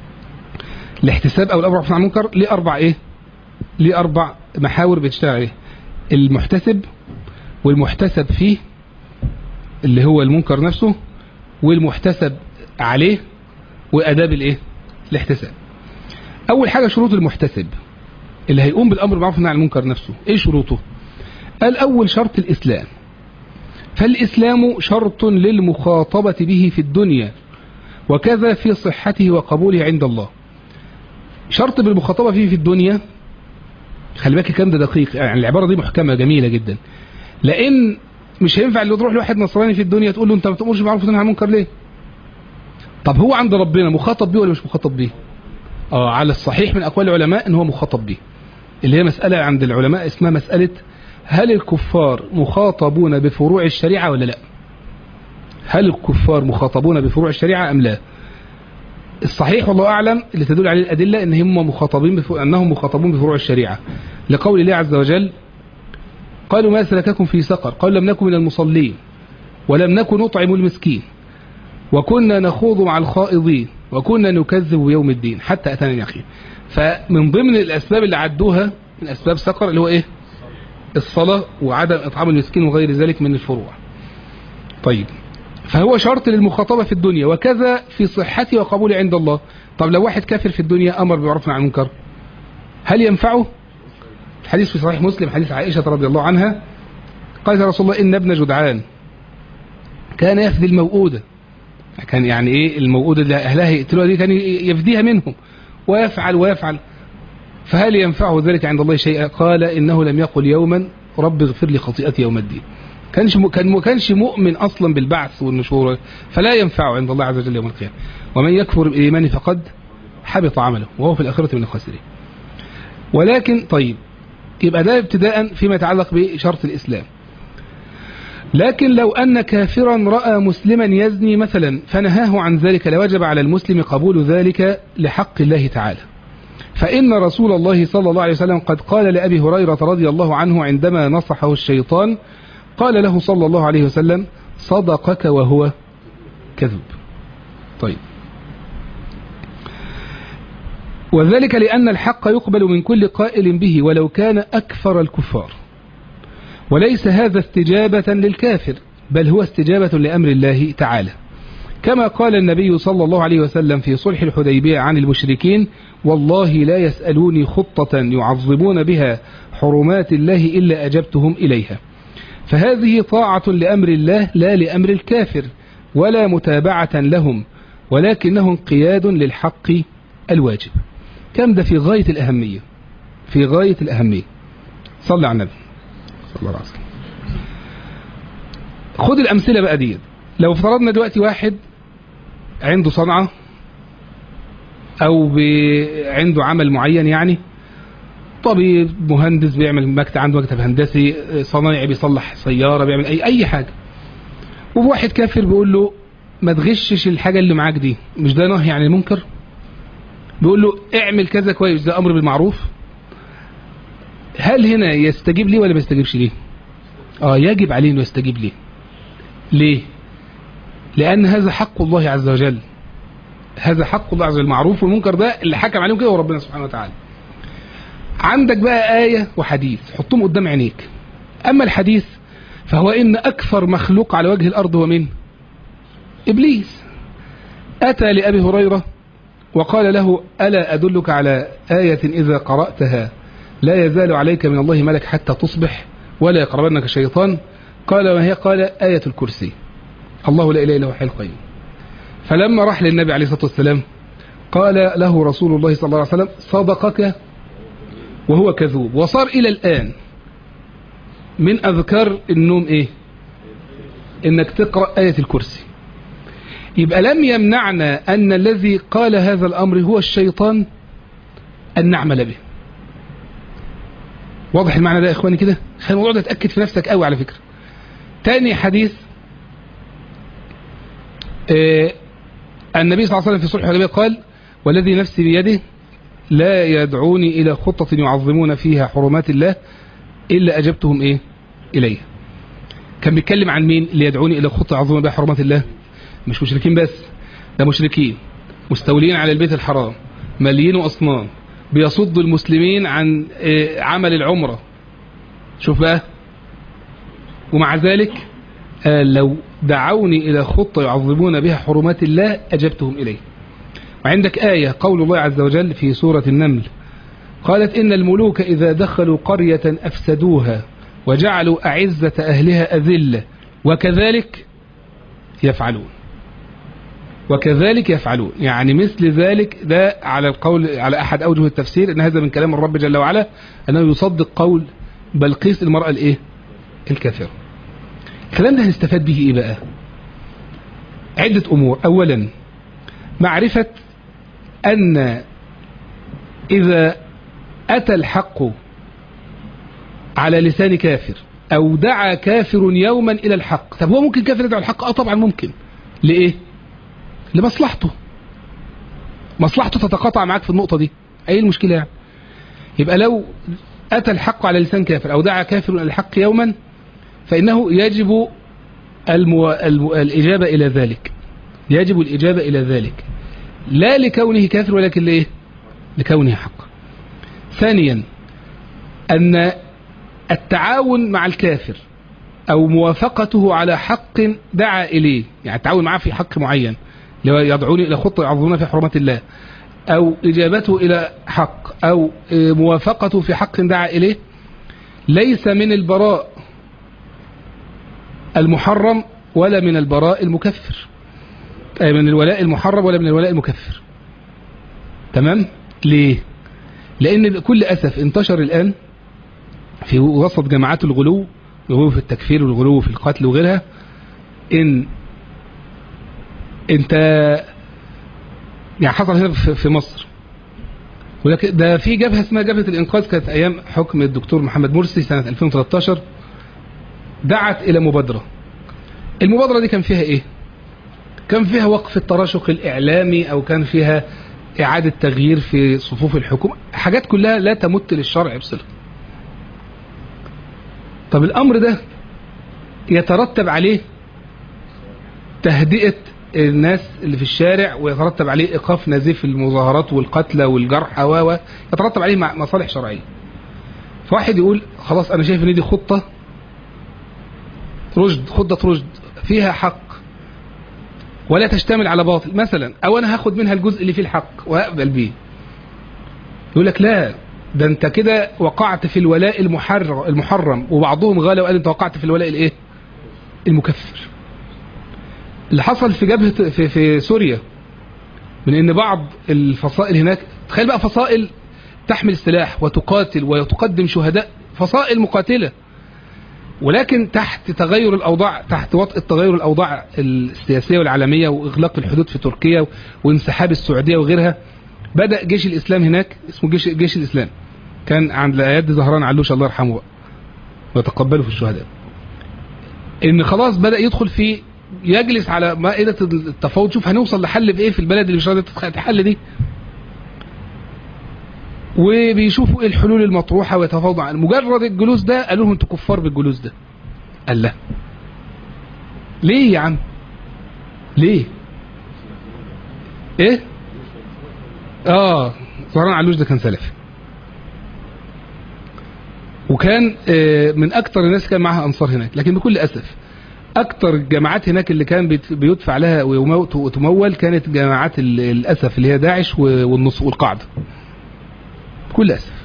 الاحتساب او الامر عن المنكر ليه اربع ايه ليه اربع محاور بتشتغل عليه المحتسب والمحتسب فيه اللي هو المنكر نفسه والمحتسب عليه واداب الايه الاحتساب اول حاجه شروط المحتسب اللي هيقوم بالامر بالمعروف والنهي عن المنكر نفسه ايه شروطه قال اول شرط الاسلام فالاسلام شرط للمخاطبه به في الدنيا وكذا في صحته وقبوله عند الله شرط بالمخاطبه فيه في الدنيا خلي بالك الكلام ده دقيق يعني العباره دي محكمه جميله جدا لان مش هينفع اللي تروح لواحد نصراني في الدنيا تقول له انت ما تامرش بالمعروف وتنهى عن المنكر ليه طب هو عند ربنا مخاطب بيه ولا مش مخاطب بيه اه على الصحيح من اقوال العلماء ان هو مخاطب بيه اللي هي مساله عند العلماء اسمها مساله هل الكفار مخاطبون بفروع الشريعه ولا لا هل الكفار مخاطبون بفروع الشريعه ام لا الصحيح والله اعلم اللي تدل عليه الادله ان هم مخاطبين بفروع انهم مخاطبون بفروع الشريعه لقول الله عز وجل قالوا ما سلككم في سقر قالوا لم نكن من المصلين ولم نكن نطعم المسكين وكنا نخوض مع الخائضين وكنا نكذب بيوم الدين حتى أتانا اليقين فمن ضمن الأسباب اللي عدوها من أسباب سقر اللي هو إيه الصلاة وعدم إطعام المسكين وغير ذلك من الفروع طيب فهو شرط للمخاطبة في الدنيا وكذا في صحته وقبوله عند الله طب لو واحد كافر في الدنيا أمر بالمعروف عن المنكر هل ينفعه الحديث في صحيح مسلم حديث عائشة رضي الله عنها قالت يا رسول الله إن ابن جدعان كان يفدي الموؤودة كان يعني إيه الموؤودة اللي أهلها يقتلوها دي كان يفديها منهم ويفعل ويفعل فهل ينفعه ذلك عند الله شيئا قال إنه لم يقل يوما رب اغفر لي خطيئتي يوم الدين كانش م... كان ما كانش مؤمن اصلا بالبعث والنشور فلا ينفعه عند الله عز وجل يوم القيامه ومن يكفر بالايمان فقد حبط عمله وهو في الاخره من الخاسرين ولكن طيب يبقى ده ابتداء فيما يتعلق بشرط الاسلام لكن لو ان كافرا راى مسلما يزني مثلا فنهاه عن ذلك لوجب على المسلم قبول ذلك لحق الله تعالى فإن رسول الله صلى الله عليه وسلم قد قال لأبي هريرة رضي الله عنه عندما نصحه الشيطان قال له صلى الله عليه وسلم صدقك وهو كذب طيب وذلك لأن الحق يقبل من كل قائل به ولو كان أكثر الكفار وليس هذا استجابة للكافر بل هو استجابة لأمر الله تعالى كما قال النبي صلى الله عليه وسلم في صلح الحديبية عن المشركين والله لا يسألوني خطة يعظمون بها حرمات الله إلا أجبتهم إليها فهذه طاعة لأمر الله لا لأمر الكافر ولا متابعة لهم ولكنه انقياد للحق الواجب كم ده في غاية الأهمية في غاية الأهمية صلى على النبي صلى الله عليه وسلم خد الأمثلة بقى دي لو افترضنا دلوقتي واحد عنده صنعة أو عنده عمل معين يعني طبيب مهندس بيعمل مكتب عنده مكتب هندسي صنايعي بيصلح سيارة بيعمل أي أي حاجة وواحد كافر بيقول له ما تغشش الحاجة اللي معاك دي مش ده نهي عن المنكر بيقول له اعمل كذا كويس ده أمر بالمعروف هل هنا يستجيب ليه ولا ما يستجيبش ليه اه يجب عليه انه يستجيب ليه ليه لأن هذا حق الله عز وجل هذا حق الله عز وجل المعروف والمنكر ده اللي حكم عليهم كده هو ربنا سبحانه وتعالى عندك بقى آية وحديث حطهم قدام عينيك أما الحديث فهو إن أكثر مخلوق على وجه الأرض هو من إبليس أتى لأبي هريرة وقال له ألا أدلك على آية إذا قرأتها لا يزال عليك من الله ملك حتى تصبح ولا يقربنك شيطان قال ما هي قال آية الكرسي الله لا إله إلا هو حي القيوم فلما راح للنبي عليه الصلاة والسلام قال له رسول الله صلى الله عليه وسلم صدقك وهو كذوب وصار إلى الآن من أذكار النوم إيه إنك تقرأ آية الكرسي يبقى لم يمنعنا أن الذي قال هذا الأمر هو الشيطان أن نعمل به واضح المعنى ده يا إخواني كده خلي الموضوع ده تأكد في نفسك قوي على فكرة تاني حديث آه النبي صلى الله عليه وسلم في صلح الحديبية قال والذي نفسي بيده لا يدعوني إلى خطة يعظمون فيها حرمات الله إلا أجبتهم إيه إليه كان بيتكلم عن مين اللي يدعوني إلى خطة يعظمون بها حرمات الله مش مشركين بس ده مشركين مستولين على البيت الحرام مليين أصنام بيصدوا المسلمين عن إيه عمل العمرة شوف بقى ومع ذلك قال لو دعوني إلى خطة يعظمون بها حرمات الله أجبتهم إليه وعندك آية قول الله عز وجل في سورة النمل قالت إن الملوك إذا دخلوا قرية أفسدوها وجعلوا أعزة أهلها أذلة وكذلك يفعلون وكذلك يفعلون يعني مثل ذلك ده على القول على أحد أوجه التفسير أن هذا من كلام الرب جل وعلا أنه يصدق قول بلقيس المرأة الإيه الكافرة الكلام ده هنستفاد به إيه بقى عدة أمور أولا معرفة أن إذا أتى الحق على لسان كافر أو دعا كافر يوما إلى الحق طب هو ممكن كافر يدعو الحق؟ آه طبعا ممكن لإيه؟ لمصلحته مصلحته تتقاطع معاك في النقطة دي أي المشكلة يعني يبقى لو أتى الحق على لسان كافر أو دعا كافر إلى الحق يوما فإنه يجب المو... المو... الإجابة إلى ذلك يجب الإجابة إلى ذلك لا لكونه كافر ولكن لإيه لكونه حق ثانيا أن التعاون مع الكافر أو موافقته على حق دعا إليه يعني التعاون معه في حق معين يدعوني إلى خطة يعظمون في حرمات الله أو إجابته إلى حق أو موافقته في حق دعا إليه ليس من البراء المحرم ولا من البراء المكفر أي من الولاء المحرم ولا من الولاء المكفر تمام ليه لأن بكل أسف انتشر الآن في وسط جماعات الغلو الغلو في التكفير والغلو في القتل وغيرها إن أنت يعني حصل هنا في مصر ولكن ده في جبهة اسمها جبهة الإنقاذ كانت أيام حكم الدكتور محمد مرسي سنة 2013 دعت إلى مبادرة المبادرة دي كان فيها إيه كان فيها وقف التراشق الإعلامي أو كان فيها إعادة تغيير في صفوف الحكومة حاجات كلها لا تمت للشرع بصلة طب الأمر ده يترتب عليه تهدئة الناس اللي في الشارع ويترتب عليه إيقاف نزيف المظاهرات والقتلى والجرحى و يترتب عليه مصالح شرعية فواحد يقول خلاص أنا شايف إن دي خطة رشد خطة رشد فيها حق ولا تشتمل على باطل مثلا او انا هاخد منها الجزء اللي فيه الحق واقبل بيه يقول لك لا ده انت كده وقعت في الولاء المحرم المحرم وبعضهم غالى وقال انت وقعت في الولاء الايه المكفر اللي حصل في جبهه في, في سوريا من ان بعض الفصائل هناك تخيل بقى فصائل تحمل السلاح وتقاتل وتقدم شهداء فصائل مقاتله ولكن تحت تغير الأوضاع تحت وطء تغير الأوضاع السياسية والعالمية وإغلاق الحدود في تركيا وانسحاب السعودية وغيرها بدأ جيش الإسلام هناك اسمه جيش, جيش الإسلام كان عند يد زهران علوش الله يرحمه ويتقبله في الشهداء إن خلاص بدأ يدخل في يجلس على مائدة التفاوض شوف هنوصل لحل بايه في البلد اللي مش راضيه تتحل دي وبيشوفوا ايه الحلول المطروحه ويتفاوضوا عن مجرد الجلوس ده قالوا لهم انتوا كفار بالجلوس ده قال لا ليه يا عم ليه ايه اه زهران علوش ده كان سلفي وكان آه، من اكتر الناس كان معاها انصار هناك لكن بكل اسف اكتر الجماعات هناك اللي كان بيت- بيدفع لها ويمو- وتمول كانت جماعات ال- الاسف اللي هي داعش و- والنص والقاعده بكل اسف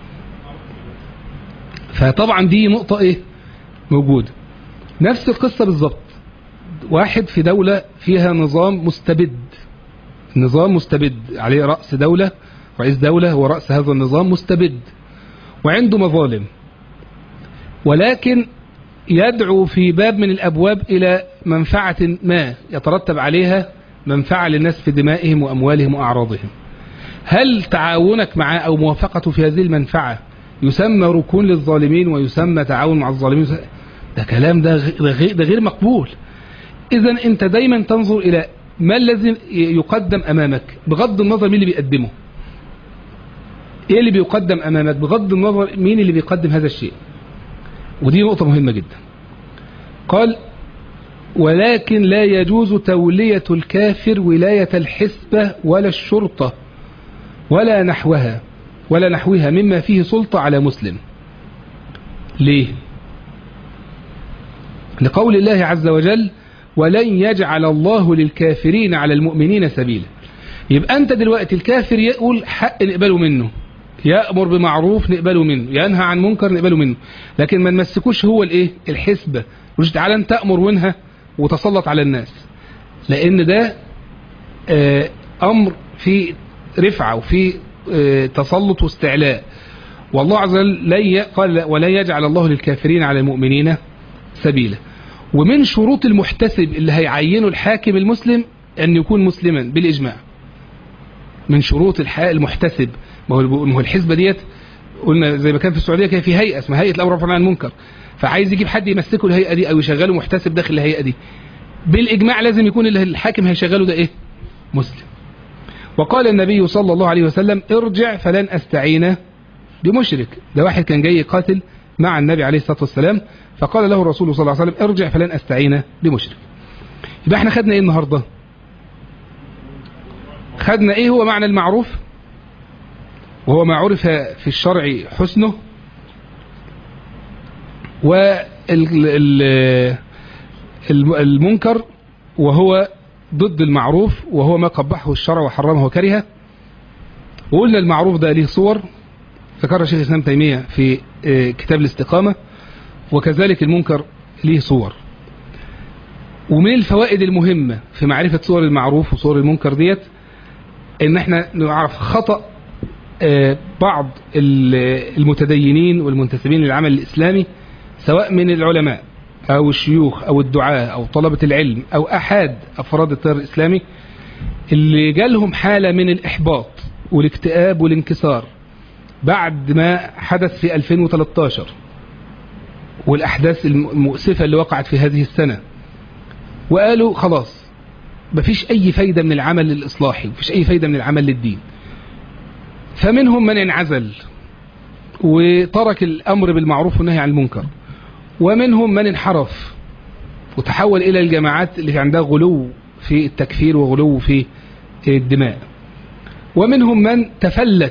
فطبعا دي نقطه ايه موجوده نفس القصه بالظبط واحد في دوله فيها نظام مستبد نظام مستبد عليه راس دوله رئيس دوله هو راس هذا النظام مستبد وعنده مظالم ولكن يدعو في باب من الأبواب إلى منفعة ما يترتب عليها منفعة للناس في دمائهم وأموالهم وأعراضهم هل تعاونك معه أو موافقته في هذه المنفعة يسمى ركون للظالمين ويسمى تعاون مع الظالمين ده كلام ده غ- ده غير, ده غير مقبول إذا أنت دايما تنظر إلى ما الذي يقدم أمامك بغض النظر مين اللي بيقدمه ايه اللي بيقدم امامك بغض النظر مين اللي بيقدم هذا الشيء ودي نقطة مهمة جدا قال ولكن لا يجوز تولية الكافر ولاية الحسبة ولا الشرطة ولا نحوها ولا نحوها مما فيه سلطة على مسلم ليه لقول الله عز وجل ولن يجعل الله للكافرين على المؤمنين سبيلا يبقى انت دلوقتي الكافر يقول حق نقبله منه يأمر بمعروف نقبله منه ينهى عن منكر نقبله منه لكن ما نمسكوش هو الايه الحسبة مش تعالى انت أمر وانهى وتسلط على الناس لان ده آه، امر في رفعة وفي آه، تسلط واستعلاء والله عز وجل لن ي- قال ولن يجعل الله للكافرين على المؤمنين سبيلا ومن شروط المحتسب اللي هيعينه الحاكم المسلم أن يكون مسلما بالإجماع من شروط الحق المحتسب ما هو ما هو الحزبة ديت قلنا زي ما كان في السعودية كان في هيئة اسمها هيئة الأمر والنهي عن المنكر فعايز يجيب حد يمسكه الهيئة دي أو يشغله محتسب داخل الهيئة دي بالإجماع لازم يكون اللي الحاكم هيشغله ده إيه مسلم وقال النبي صلى الله عليه وسلم ارجع فلن أستعين بمشرك ده واحد كان جاي يقاتل مع النبي عليه الصلاة والسلام فقال له الرسول صلى الله عليه وسلم ارجع فلن أستعين بمشرك يبقى احنا خدنا ايه النهاردة خدنا ايه هو معنى المعروف وهو ما عرف في الشرع حسنه والمنكر وهو ضد المعروف وهو ما قبحه الشرع وحرمه وكرهه وقلنا المعروف ده ليه صور ذكرها شيخ الإسلام تيمية في آه، كتاب الاستقامة وكذلك المنكر ليه صور ومن الفوائد المهمة في معرفة صور المعروف وصور المنكر ديت ان احنا نعرف خطأ آه، بعض ال- المتدينين والمنتسبين للعمل الإسلامي سواء من العلماء أو الشيوخ أو الدعاة أو طلبة العلم أو أحد أفراد التيار الإسلامي اللي جالهم حالة من الإحباط والاكتئاب والانكسار بعد ما حدث في 2013 والأحداث الم- المؤسفة اللي وقعت في هذه السنة وقالوا خلاص مفيش أي فايدة من العمل الإصلاحي مفيش أي فايدة من العمل للدين فمنهم من انعزل وترك الأمر بالمعروف والنهي عن المنكر ومنهم من انحرف وتحول إلى الجماعات اللي عندها غلو في التكفير وغلو في الدماء ومنهم من تفلت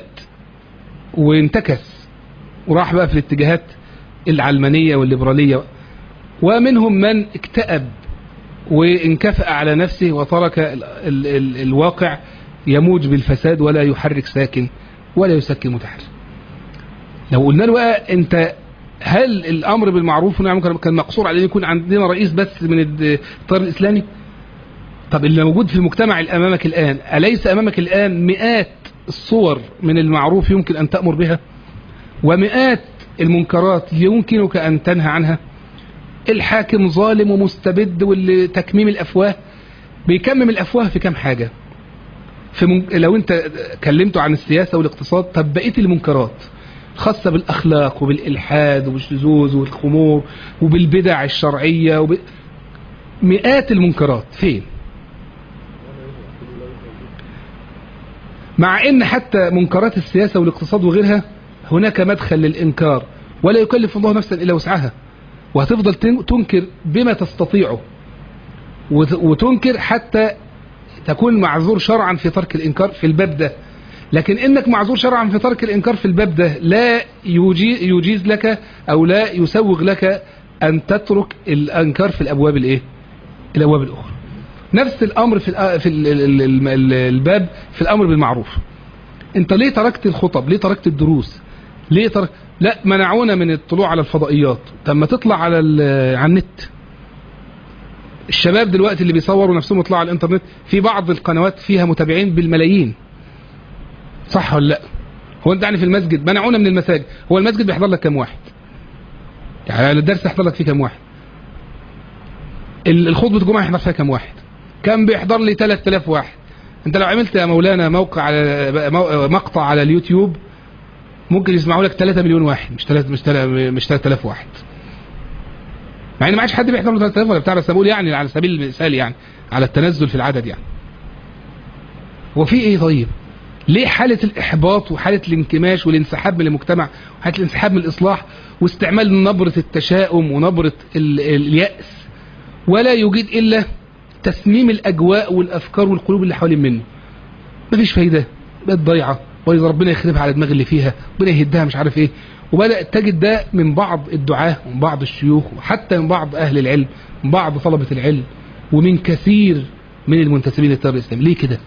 وانتكس وراح بقى في الاتجاهات العلمانية والليبرالية ومنهم من اكتئب وانكفأ على نفسه وترك ال ال ال الواقع يموج بالفساد ولا يحرك ساكن ولا يسكن متحرك لو قلنا له بقى انت هل الامر بالمعروف والنهي عن المنكر كان مقصور على ان يكون عندنا رئيس بس من التيار الاسلامي طب اللي موجود في المجتمع اللي امامك الان اليس امامك الان مئات الصور من المعروف يمكن ان تامر بها ومئات المنكرات يمكنك ان تنهى عنها الحاكم ظالم ومستبد واللي تكميم الافواه بيكمم الافواه في كام حاجه في من... لو انت كلمته عن السياسه والاقتصاد طب بقيه المنكرات خاصه بالاخلاق وبالالحاد وبالشذوذ والخمور وبالبدع الشرعيه وب... مئات المنكرات فين مع ان حتى منكرات السياسة والاقتصاد وغيرها هناك مدخل للإنكار ولا يكلف الله نفسا إلا وسعها وهتفضل تنكر بما تستطيعه وتنكر حتى تكون معذور شرعا في ترك الإنكار في الباب ده لكن إنك معذور شرعا في ترك الإنكار في الباب ده لا يجيز لك أو لا يسوغ لك أن تترك الإنكار في الأبواب الإيه؟ الأبواب الأخرى نفس الأمر في في الباب في الأمر بالمعروف أنت ليه تركت الخطب ليه تركت الدروس ليه ترك لا منعونا من الطلوع على الفضائيات طب ما تطلع على على النت الشباب دلوقتي اللي بيصوروا نفسهم يطلعوا على الانترنت في بعض القنوات فيها متابعين بالملايين صح ولا لا هو انت يعني في المسجد منعونا من المساجد هو المسجد بيحضر لك كام واحد يعني الدرس يحضر لك فيه كام واحد الخطبه الجمعه يحضر فيها كام واحد كان بيحضر لي 3000 واحد انت لو عملت يا مولانا موقع على مقطع على اليوتيوب ممكن يسمعوا لك 3 مليون واحد مش 3 مش 3 مش 3000 واحد مع ان ما عادش حد بيحضر له 3000 ولا بتاع بس بقول يعني على سبيل المثال يعني على التنزل في العدد يعني هو في ايه طيب ليه حالة الإحباط وحالة الانكماش والانسحاب من المجتمع وحالة الانسحاب من الإصلاح واستعمال نبرة التشاؤم ونبرة اليأس ولا يوجد إلا تسميم الأجواء والأفكار والقلوب اللي حوالين منه مفيش فايدة بقت ضايعة وإذا ربنا يخربها على دماغ اللي فيها ربنا يهدها مش عارف إيه وبدأ تجد ده من بعض الدعاة ومن بعض الشيوخ وحتى من بعض أهل العلم من بعض طلبة العلم ومن كثير من المنتسبين للتيار الإسلامي ليه كده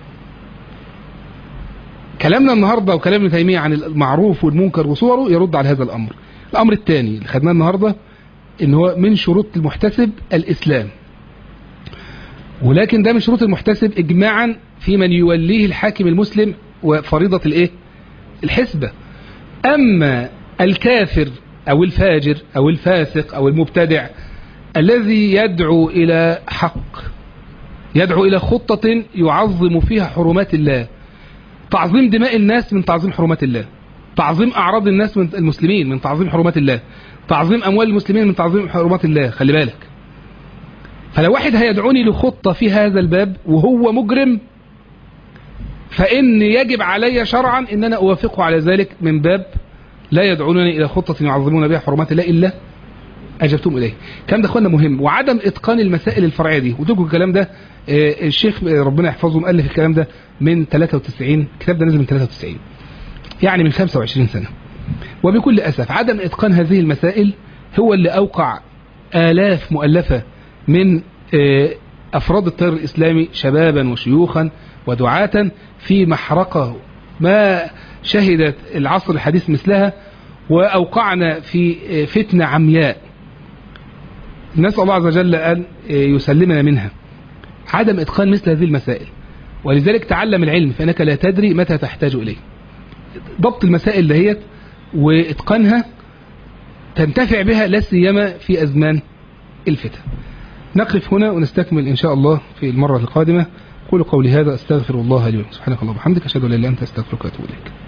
كلامنا النهاردة وكلام ابن تيمية عن المعروف والمنكر وصوره يرد على هذا الأمر الأمر الثاني اللي خدناه النهاردة إن هو من شروط المحتسب الإسلام ولكن ده من شروط المحتسب إجماعا في من يوليه الحاكم المسلم وفريضة الإيه الحسبة أما الكافر أو الفاجر أو الفاسق أو المبتدع الذي يدعو إلى حق يدعو إلى خطة يعظم فيها حرمات الله تعظيم دماء الناس من تعظيم حرمات الله تعظيم أعراض الناس من المسلمين من تعظيم حرمات الله تعظيم أموال المسلمين من تعظيم حرمات الله خلي بالك فلو واحد هيدعوني لخطة في هذا الباب وهو مجرم فإن يجب علي شرعا إن أنا أوافقه على ذلك من باب لا يدعونني إلى خطة يعظمون بها حرمات الله إلا أجبتم إليه الكلام ده أخوانا مهم وعدم إتقان المسائل الفرعية دي وتركوا الكلام ده الشيخ ربنا يحفظه مؤلف الكلام ده من 93 الكتاب ده نزل من 93 يعني من 25 سنة وبكل أسف عدم إتقان هذه المسائل هو اللي أوقع آلاف مؤلفة من أفراد التيار الإسلامي شبابا وشيوخا ودعاة في محرقة ما شهدت العصر الحديث مثلها وأوقعنا في فتنة عمياء نسأل الله عز وجل أن يسلمنا منها عدم إتقان مثل هذه المسائل ولذلك تعلم العلم فإنك لا تدري متى تحتاج إليه ضبط المسائل دهيت وإتقانها تنتفع بها لا سيما في أزمان الفتن نقف هنا ونستكمل إن شاء الله في المرة القادمة قولوا قولي هذا أستغفر الله لي سبحانك اللهم وبحمدك أشهد أن لا إله إلا أنت أستغفرك وأتوب إليك